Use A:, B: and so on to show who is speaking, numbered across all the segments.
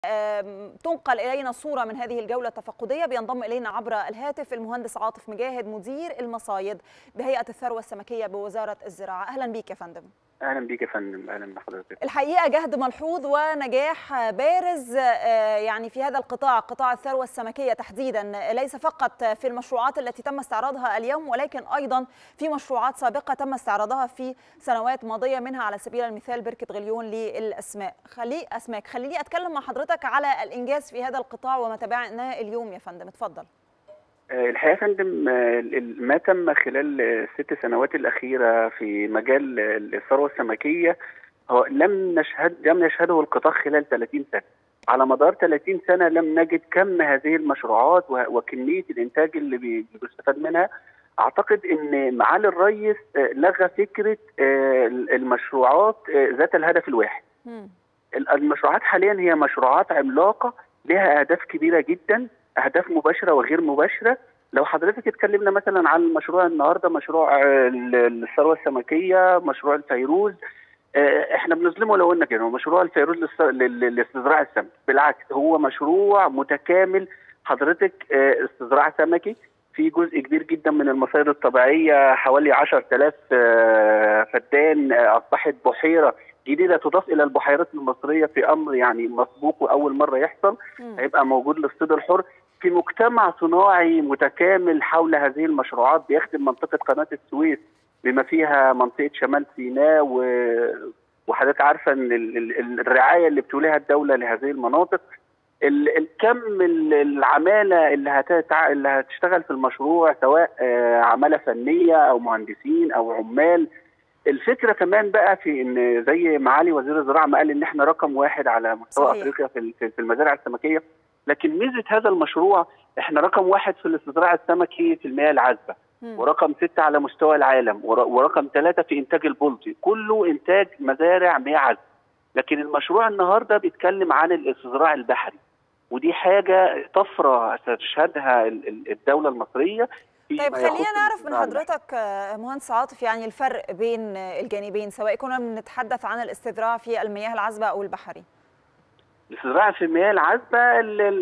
A: تنقل إلينا صورة من هذه الجولة التفقدية بينضم إلينا عبر الهاتف المهندس عاطف مجاهد مدير المصايد بهيئة الثروة السمكية بوزارة الزراعة أهلا بيك يا فندم
B: اهلا بيك يا فندم اهلا بحضرتك
A: الحقيقه جهد ملحوظ ونجاح بارز يعني في هذا القطاع قطاع الثروه السمكيه تحديدا ليس فقط في المشروعات التي تم استعراضها اليوم ولكن ايضا في مشروعات سابقه تم استعراضها في سنوات ماضيه منها على سبيل المثال بركه غليون للاسماء خلي اسماك خليني اتكلم مع حضرتك على الانجاز في هذا القطاع وما تابعناه اليوم يا فندم اتفضل
B: الحقيقه يا فندم ما تم خلال الست سنوات الاخيره في مجال الثروه السمكيه هو لم نشهد لم يشهده القطاع خلال 30 سنه على مدار 30 سنه لم نجد كم هذه المشروعات وكميه الانتاج اللي بيستفاد منها اعتقد ان معالي الرئيس لغى فكره المشروعات ذات الهدف الواحد المشروعات حاليا هي مشروعات عملاقه لها اهداف كبيره جدا اهداف مباشره وغير مباشره لو حضرتك اتكلمنا مثلا عن المشروع النهارده مشروع الثروه السمكيه مشروع الفيروز احنا بنظلمه لو قلنا كده مشروع الفيروز لاستزراع السمك بالعكس هو مشروع متكامل حضرتك استزراع سمكي في جزء كبير جدا من المصايد الطبيعيه حوالي 10000 فدان اصبحت بحيره جديده تضاف الى البحيرات المصريه في امر يعني مسبوق واول مره يحصل هيبقى موجود للصيد الحر في مجتمع صناعي متكامل حول هذه المشروعات بيخدم منطقه قناه السويس بما فيها منطقه شمال سيناء و... وحضرتك عارفه ان الرعايه اللي بتوليها الدوله لهذه المناطق الكم العماله اللي هتتع... اللي هتشتغل في المشروع سواء عماله فنيه او مهندسين او عمال الفكره كمان بقى في ان زي معالي وزير الزراعه ما قال ان احنا رقم واحد على مستوى صحيح. افريقيا في في المزارع السمكيه لكن ميزه هذا المشروع احنا رقم واحد في الاستزراع السمكي في المياه العذبه ورقم ستة على مستوى العالم ورقم ثلاثة في إنتاج البلطي كله إنتاج مزارع مياه عذبة لكن المشروع النهاردة بيتكلم عن الاستزراع البحري ودي حاجة طفرة ستشهدها الدولة المصرية
A: طيب خلينا نعرف من حضرتك مهندس عاطف يعني الفرق بين الجانبين سواء كنا بنتحدث عن الاستزراع في المياه العذبة أو البحري
B: الاستزراع في المياه العذبة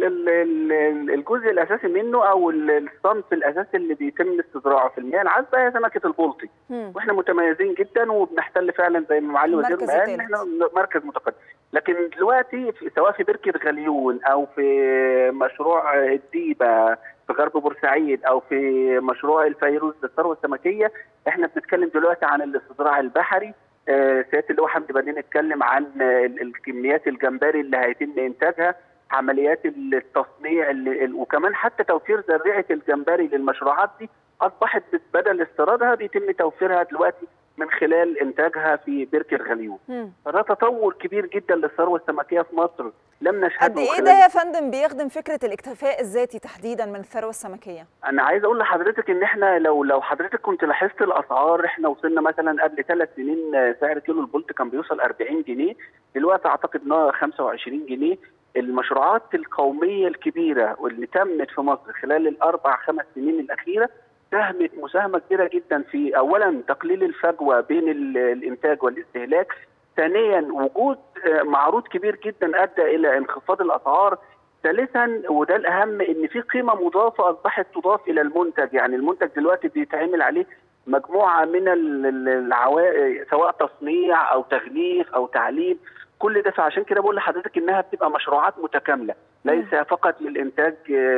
B: الجزء الأساسي منه أو الصنف الأساسي اللي بيتم استزراعه في المياه العذبة هي سمكة البلطي واحنا متميزين جدا وبنحتل فعلا زي ما معالي الوزير ما قال احنا مركز متقدم لكن دلوقتي سواء في بركة غليون أو في مشروع الديبة في غرب بورسعيد او في مشروع الفيروز للثروه السمكيه احنا بنتكلم دلوقتي عن الاستزراع البحري آه سياده اللواء حمدي بدين اتكلم عن الكميات الجمبري اللي هيتم انتاجها عمليات التصنيع اللي وكمان حتى توفير زريعه الجمبري للمشروعات دي اصبحت بدل استيرادها بيتم توفيرها دلوقتي من خلال انتاجها في بركه غليون فده تطور كبير جدا للثروه السمكيه في مصر لم نشهده
A: قد ايه ده يا فندم بيخدم فكره الاكتفاء الذاتي تحديدا من الثروه السمكيه
B: انا عايز اقول لحضرتك ان احنا لو لو حضرتك كنت لاحظت الاسعار احنا وصلنا مثلا قبل ثلاث سنين سعر كيلو البولت كان بيوصل 40 جنيه دلوقتي اعتقد انه 25 جنيه المشروعات القوميه الكبيره واللي تمت في مصر خلال الاربع خمس سنين الاخيره ساهمت مساهمه كبيره جدا في اولا تقليل الفجوه بين الانتاج والاستهلاك ثانيا وجود معروض كبير جدا ادى الى انخفاض الاسعار ثالثا وده الاهم ان في قيمه مضافه اصبحت تضاف الى المنتج يعني المنتج دلوقتي بيتعمل عليه مجموعه من العوائق سواء تصنيع او تغليف او تعليب كل ده فعشان كده بقول لحضرتك انها بتبقى مشروعات متكامله ليس فقط للانتاج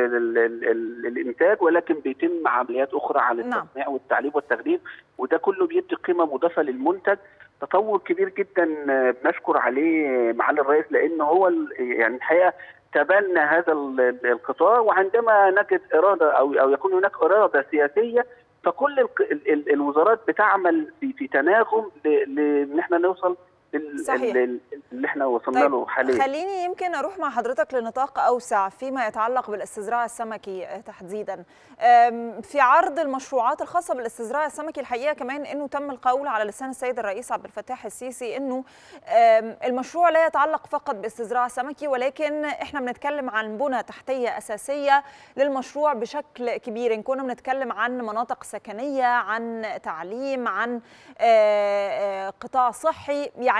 B: للانتاج ولكن بيتم عمليات اخرى على التصنيع والتعليب والتغليف وده كله بيدي قيمه مضافه للمنتج تطور كبير جدا بنشكر عليه معالي الرئيس لان هو يعني الحقيقه تبنى هذا القطاع وعندما نجد اراده او او يكون هناك اراده سياسيه فكل الوزارات بتعمل في في تناغم لان احنا نوصل
A: صحيح.
B: اللي احنا وصلنا
A: طيب
B: له حاليا
A: خليني يمكن اروح مع حضرتك لنطاق اوسع فيما يتعلق بالاستزراع السمكي تحديدا في عرض المشروعات الخاصه بالاستزراع السمكي الحقيقه كمان انه تم القول على لسان السيد الرئيس عبد الفتاح السيسي انه المشروع لا يتعلق فقط باستزراع سمكي ولكن احنا بنتكلم عن بنى تحتيه اساسيه للمشروع بشكل كبير ان كنا بنتكلم عن مناطق سكنيه عن تعليم عن قطاع صحي يعني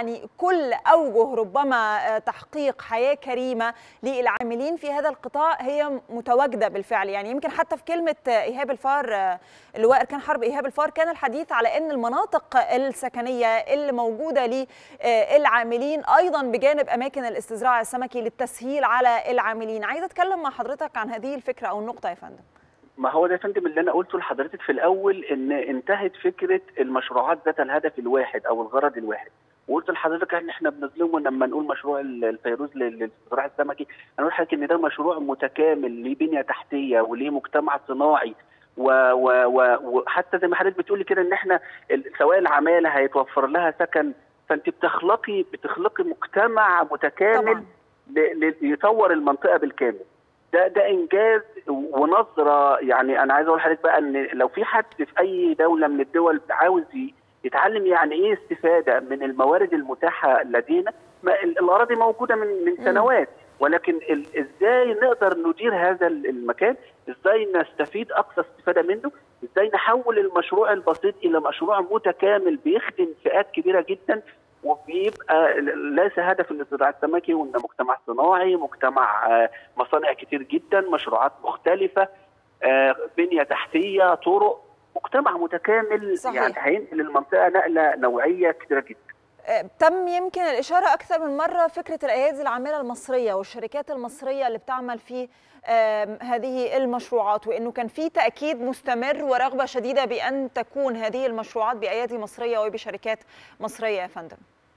A: يعني كل اوجه ربما تحقيق حياه كريمه للعاملين في هذا القطاع هي متواجده بالفعل يعني يمكن حتى في كلمه ايهاب الفار اللواء اركان حرب ايهاب الفار كان الحديث على ان المناطق السكنيه اللي موجوده للعاملين ايضا بجانب اماكن الاستزراع السمكي للتسهيل على العاملين عايزه اتكلم مع حضرتك عن هذه الفكره او النقطه يا فندم
B: ما هو ده يا فندم اللي انا قلته لحضرتك في الاول ان انتهت فكره المشروعات ذات الهدف الواحد او الغرض الواحد وقلت لحضرتك ان احنا بنظلمه لما نقول مشروع الفيروز للاستزراع السمكي انا اقول لحضرتك ان ده مشروع متكامل ليه بنيه تحتيه وليه مجتمع صناعي و و و وحتى زي ما حضرتك بتقولي كده ان احنا سواء العماله هيتوفر لها سكن فانت بتخلقي بتخلقي مجتمع متكامل يطور المنطقه بالكامل ده ده انجاز ونظره يعني انا عايز اقول لحضرتك بقى ان لو في حد في اي دوله من الدول عاوز يتعلم يعني ايه استفاده من الموارد المتاحه لدينا الاراضي موجوده من من سنوات ولكن ازاي نقدر ندير هذا المكان ازاي نستفيد اقصى استفاده منه ازاي نحول المشروع البسيط الى مشروع متكامل بيخدم فئات كبيره جدا وبيبقى ليس هدف الاستزراع السمكي وان مجتمع صناعي مجتمع مصانع كتير جدا مشروعات مختلفه بنيه تحتيه طرق مجتمع متكامل صحيح. يعني هينقل المنطقه نقله نوعيه كتيره جدا
A: تم يمكن الإشارة أكثر من مرة فكرة الأيادي العاملة المصرية والشركات المصرية اللي بتعمل في هذه المشروعات وأنه كان في تأكيد مستمر ورغبة شديدة بأن تكون هذه المشروعات بأيادي مصرية وبشركات مصرية يا فندم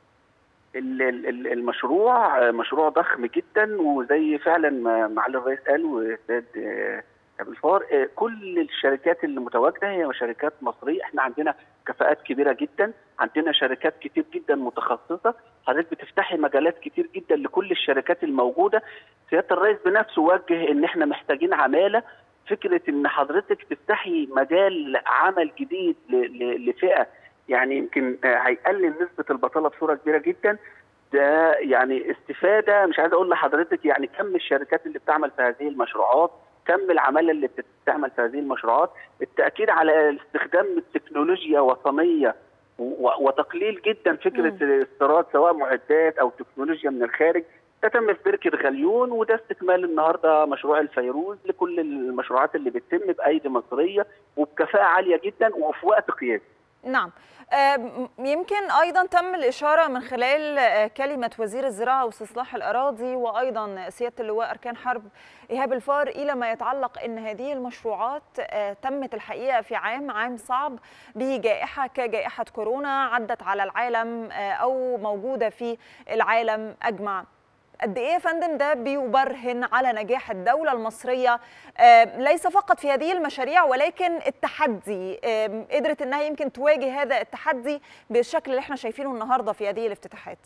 B: المشروع مشروع ضخم جدا وزي فعلا ما معالي الرئيس قال واستاذ بالفار كل الشركات اللي متواجده هي شركات مصريه احنا عندنا كفاءات كبيره جدا عندنا شركات كتير جدا متخصصه حضرتك بتفتحي مجالات كتير جدا لكل الشركات الموجوده سياده الرئيس بنفسه وجه ان احنا محتاجين عماله فكره ان حضرتك تفتحي مجال عمل جديد لفئه يعني يمكن هيقلل نسبه البطاله بصوره كبيره جدا ده يعني استفاده مش عايز اقول لحضرتك يعني كم الشركات اللي بتعمل في هذه المشروعات كم العماله اللي بتستعمل في هذه المشروعات التاكيد على استخدام التكنولوجيا وطنيه وتقليل جدا فكره الاستيراد سواء معدات او تكنولوجيا من الخارج ده تم في بركه غليون وده استكمال النهارده مشروع الفيروز لكل المشروعات اللي بتتم بايدي مصريه وبكفاءه عاليه جدا وفي وقت قياسي.
A: نعم يمكن ايضا تم الاشاره من خلال كلمه وزير الزراعه واستصلاح الاراضي وايضا سياده اللواء اركان حرب ايهاب الفار الى ما يتعلق ان هذه المشروعات تمت الحقيقه في عام عام صعب بجائحه كجائحه كورونا عدت على العالم او موجوده في العالم اجمع قد ايه يا فندم ده بيبرهن على نجاح الدوله المصريه ليس فقط في هذه المشاريع ولكن التحدي قدرت انها يمكن تواجه هذا التحدي بالشكل اللي احنا شايفينه النهارده في هذه الافتتاحات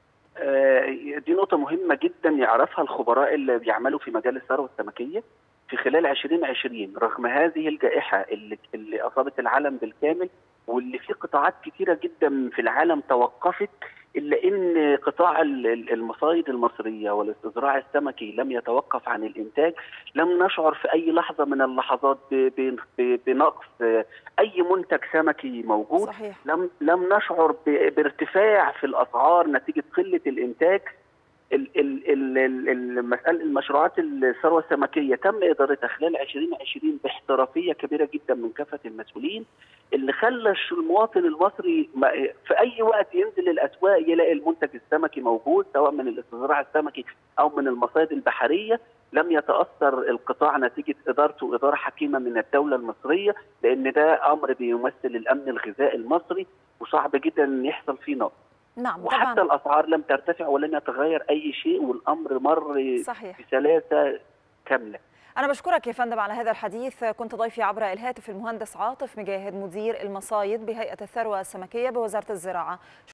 B: دي نقطه مهمه جدا يعرفها الخبراء اللي بيعملوا في مجال الثروه السمكيه في خلال 2020 رغم هذه الجائحه اللي, اللي اصابت العالم بالكامل واللي في قطاعات كثيره جدا في العالم توقفت الا ان قطاع المصايد المصريه والاستزراع السمكي لم يتوقف عن الانتاج لم نشعر في اي لحظه من اللحظات بنقص اي منتج سمكي موجود
A: صحيح.
B: لم لم نشعر بارتفاع في الاسعار نتيجه قله الانتاج المسألة المشروعات الثروة السمكية تم إدارتها خلال 2020 باحترافية كبيرة جدا من كافة المسؤولين اللي خلى المواطن المصري في أي وقت ينزل الأسواق يلاقي المنتج السمكي موجود سواء من الاستزراع السمكي أو من المصايد البحرية لم يتأثر القطاع نتيجة إدارته إدارة حكيمة من الدولة المصرية لأن ده أمر بيمثل الأمن الغذائي المصري وصعب جدا أن يحصل فيه نقص
A: نعم
B: وحتى
A: طبعا.
B: الاسعار لم ترتفع ولم يتغير اي شيء والامر مر
A: صحيح.
B: بسلاسه كامله
A: أنا بشكرك يا فندم على هذا الحديث كنت ضيفي عبر الهاتف المهندس عاطف مجاهد مدير المصايد بهيئة الثروة السمكية بوزارة الزراعة